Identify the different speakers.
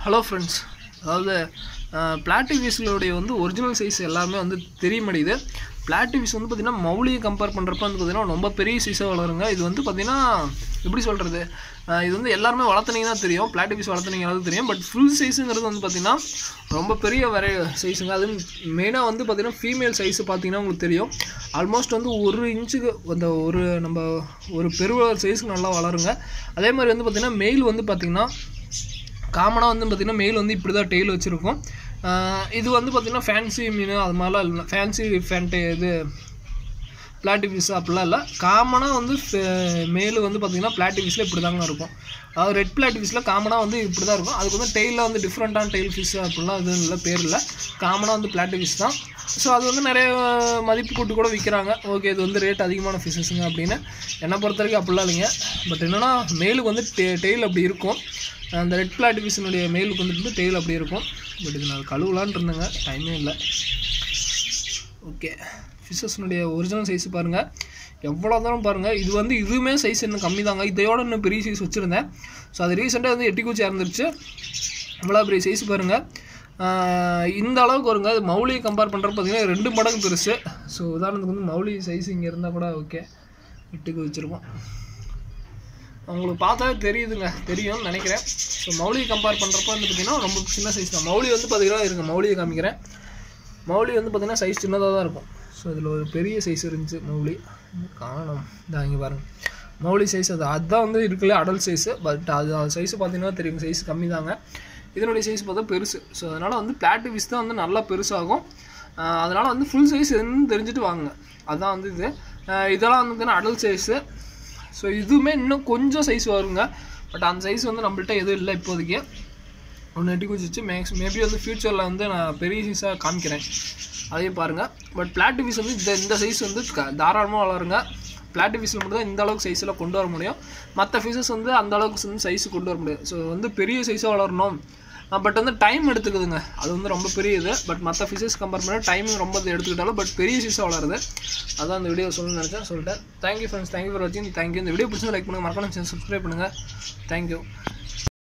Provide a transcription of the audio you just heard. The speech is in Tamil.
Speaker 1: ஹலோ ஃப்ரெண்ட்ஸ் அதாவது பிளாட்டிவிஸ்களுடைய வந்து ஒரிஜினல் சைஸ் எல்லாமே வந்து தெரிய மாட்டேங்குது பிளாட்டிவிஸ் வந்து பார்த்திங்கன்னா மௌலியை கம்பேர் பண்ணுறப்ப வந்து பார்த்திங்கன்னா ரொம்ப பெரிய சைஸாக வளருங்க இது வந்து பார்த்திங்கன்னா எப்படி சொல்கிறது இது வந்து எல்லாருமே வளர்த்துனீங்கன்னா தெரியும் பிளாட்டிவிஸ் வளர்த்துனீங்கனாலும் தெரியும் பட் ஃபுல் சைஸுங்கிறது வந்து பார்த்திங்கன்னா ரொம்ப பெரிய வரை சைஸுங்க அது மெயினாக வந்து பார்த்திங்கன்னா ஃபீமேல் சைஸு பார்த்தீங்கன்னா உங்களுக்கு தெரியும் ஆல்மோஸ்ட் வந்து ஒரு இன்ச்சுக்கு அந்த ஒரு நம்ம ஒரு பெருவளர் சைஸுக்கு நல்லா வளருங்க அதே மாதிரி வந்து பார்த்திங்கன்னா மெயில் வந்து பார்த்திங்கன்னா காமனாக வந்து பார்த்திங்கன்னா மெயில் வந்து இப்படி தான் டெய்ல் வச்சுருக்கும் இது வந்து பார்த்திங்கன்னா ஃபேன்சி மீன் அது மாதிரிலாம் இல்லை ஃபேன்சி ஃபேன்ட்டு இது பிளாட்டிஃபிஸ் அப்படிலாம் இல்லை காமனாக வந்து மேலு வந்து பார்த்திங்கன்னா பிளாட்டிஃபிஸில் இப்படி தாங்க இருக்கும் அதாவது ரெட் பிளாட்டிஃபிஸில் காமனாக வந்து இப்படி தான் இருக்கும் அதுக்கு வந்து டெய்லில் வந்து டிஃப்ரெண்ட்டான டெய்ல் ஃபிஷ் அப்படிலாம் இது இல்லை பேர் இல்லை காமனாக வந்து பிளாட்டிஃபிஸ் தான் ஸோ அது வந்து நிறைய மதிப்பு கூட்டு கூட விற்கிறாங்க ஓகே இது வந்து ரேட் அதிகமான ஃபிஷ்ஷஸுங்க அப்படின்னு என்னை பொறுத்த வரைக்கும் அப்படிலாம் இல்லைங்க பட் என்னென்னா மேலுக்கு வந்து டெ டெய்ல் அப்படி இருக்கும் அந்த ரெட் பிளாட்டிஃபிஷனுடைய மேலுக்கு வந்துட்டு டெய்ல் அப்படி இருக்கும் பட் இது நான் கழுவலான் இருந்தேங்க டைமே இல்லை ஓகே ஃபிஷ்ஷஸ்னுடைய ஒரிஜினல் சைஸ் பாருங்கள் எவ்வளோ தூரம் பாருங்கள் இது வந்து இதுவுமே சைஸ் இன்னும் கம்மி தாங்க இதையோட இன்னும் பெரிய சைஸ் வச்சுருந்தேன் ஸோ அது ரீசெண்டாக வந்து எட்டி குச்சி இறந்துருச்சு இவ்வளோ பெரிய சைஸ் பாருங்கள் இந்த அளவுக்கு வருங்க அது மௌலியை கம்பேர் பண்ணுறப்ப பார்த்தீங்கன்னா ரெண்டு மடங்கு பெருசு ஸோ உதாரணத்துக்கு வந்து மௌலி சைஸ் இங்கே இருந்தால் கூட ஓகே எட்டுக்கு வச்சுருக்கோம் உங்களுக்கு பார்த்தாவே தெரியுதுங்க தெரியும்னு நினைக்கிறேன் ஸோ மௌலியை கம்பேர் பண்ணுறப்ப வந்து பார்த்திங்கன்னா ரொம்ப சின்ன சைஸ் தான் மௌலி வந்து பார்த்திங்கன்னா இருங்க மௌலியை காமிக்கிறேன் மௌலி வந்து பார்த்திங்கன்னா சைஸ் சின்னதாக தான் இருக்கும் ஸோ இதில் ஒரு பெரிய சைஸ் இருந்துச்சு மௌலி காணும் இதான் இங்கே பாருங்கள் மௌலி சைஸ் அது அதுதான் வந்து இருக்குல்ல அடல் சைஸு பட் அது சைஸ் பார்த்தீங்கன்னா தெரியும் சைஸ் கம்மி தாங்க இதனுடைய சைஸ் பார்த்தா பெருசு ஸோ அதனால் வந்து பிளாட்டு விஸ் தான் வந்து நல்லா பெருசாகும் அதனால் வந்து ஃபுல் சைஸ் என்னன்னு தெரிஞ்சுட்டு வாங்க அதுதான் வந்து இது இதெல்லாம் வந்து பார்த்தீங்கன்னா அடல் சைஸு ஸோ இதுவுமே இன்னும் கொஞ்சம் சைஸ் வருங்க பட் அந்த சைஸ் வந்து நம்மள்ட்ட எதுவும் இல்லை இப்போதைக்கு ஒன்று எட்டி குச்சிச்சு மேக்ஸ் மேபி வந்து ஃப்யூச்சரில் வந்து நான் பெரிய சைஸாக காமிக்கிறேன் அதையும் பாருங்கள் பட் பிளாட்டிஃபிஸ் வந்து இந்த இந்த சைஸ் வந்து தாராளமாக வளருங்க பிளாட்டிஃபிஸில் மட்டும் தான் இந்த அளவுக்கு சைஸில் கொண்டு வர முடியும் மற்ற ஃபிஷஸ் வந்து அந்த அளவுக்கு வந்து சைஸ் கொண்டு வர முடியாது ஸோ வந்து பெரிய சைஸாக வளரணும் பட் வந்து டைம் எடுத்துக்குதுங்க அது வந்து ரொம்ப பெரிய இது பட் மற்ற ஃபிஷஸ் கம்பேர் பண்ண டைமிங் ரொம்ப எடுத்துக்கிட்டாலும் பட் பெரிய சைஸாக வளருது அதான் இந்த வீடியோ சொல்லணும்னு நினச்சேன் சொல்லிட்டேன் தேங்க்யூ ஃப்ரெண்ட்ஸ் தேங்க்யூ ஃபார் வாட்சிங் தேங்க்யூ இந்த வீடியோ பிடிச்சி லைக் பண்ணுங்கள் மறக்காம சப்ஸ்கிரைப் பண்ணுங்கள் தேங்க்யூ